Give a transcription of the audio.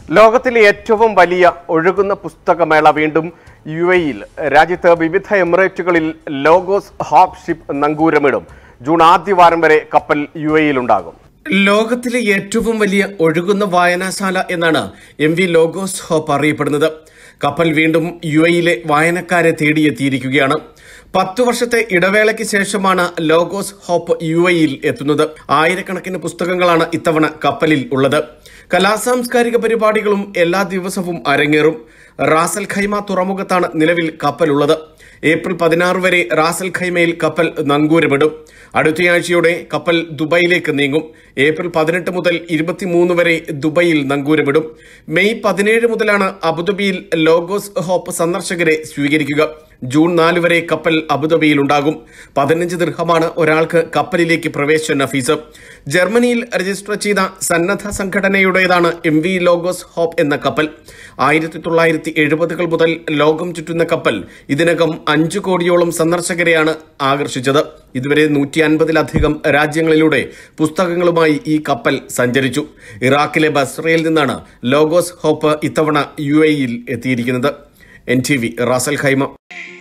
ലോകത്തിലെ ഏറ്റവും വലിയ ഒഴുകുന്ന പുസ്തകമേള വീണ്ടും യു എയിൽ രാജ്യത്ത് വിവിധ എമിറേറ്റുകളിൽ ലോഗോസ് ഹോപ്പ് ഷിപ്പ് നങ്കൂരമിടും ജൂൺ ആദ്യവാരം വരെ കപ്പൽ യു എയിലുണ്ടാകും ലോകത്തിലെ ഏറ്റവും വലിയ ഒഴുകുന്ന വായനാശാല എന്നാണ് എം വി ലോഗോസ് ഹോപ്പ് അറിയപ്പെടുന്നത് കപ്പൽ വീണ്ടും യു എയിലെ വായനക്കാരെ തേടിയെത്തിയിരിക്കുകയാണ് പത്തു വർഷത്തെ ഇടവേളയ്ക്ക് ശേഷമാണ് ലോഗോസ് ഹോപ്പ് യു എയിൽ എത്തുന്നത് ആയിരക്കണക്കിന് പുസ്തകങ്ങളാണ് ഇത്തവണ കപ്പലിൽ ഉള്ളത് കലാസാംസ്കാരിക പരിപാടികളും എല്ലാ ദിവസവും അരങ്ങേറും റാസൽ ഖൈമ തുറമുഖത്താണ് നിലവിൽ കപ്പലുള്ളത് ഏപ്രിൽ പതിനാറ് വരെ റാസൽ ഖൈമയിൽ കപ്പൽ നങ്കൂരമിടും അടുത്തയാഴ്ചയോടെ കപ്പൽ ദുബൈയിലേക്ക് നീങ്ങും ഏപ്രിൽ പതിനെട്ട് മുതൽ ഇരുപത്തിമൂന്ന് വരെ ദുബൈയിൽ നങ്കൂരമിടും മെയ് പതിനേഴ് മുതലാണ് അബുദാബിയിൽ ലോഗോസ് ഹോപ്പ് സന്ദർശകരെ സ്വീകരിക്കുക ജൂൺ നാല് വരെ കപ്പൽ അബുദാബിയിൽ ഉണ്ടാകും പതിനഞ്ച് ദീർഘമാണ് ഒരാൾക്ക് കപ്പലിലേക്ക് പ്രവേശന ഫീസ് ജർമ്മനിയിൽ രജിസ്റ്റർ ചെയ്ത സന്നദ്ധ സംഘടനയുടേതാണ് എം വി ലോഗോസ് ഹോപ്പ് എന്ന കപ്പൽ ആയിരത്തി തൊള്ളായിരത്തി എഴുപതുകൾ മുതൽ ലോകം ചുറ്റുന്ന കപ്പൽ ഇതിനകം അഞ്ചു കോടിയോളം സന്ദർശകരെയാണ് ആകർഷിച്ചത് ഇതുവരെ നൂറ്റി അൻപതിലധികം രാജ്യങ്ങളിലൂടെ പുസ്തകങ്ങളുമായി ഈ കപ്പൽ സഞ്ചരിച്ചു ഇറാഖിലെ ബസ്രയിൽ നിന്നാണ് ലോഗോസ് ഹോപ്പ് ഇത്തവണ യു എയിൽ എത്തിയിരിക്കുന്നത് N T V Ras Al Khaimah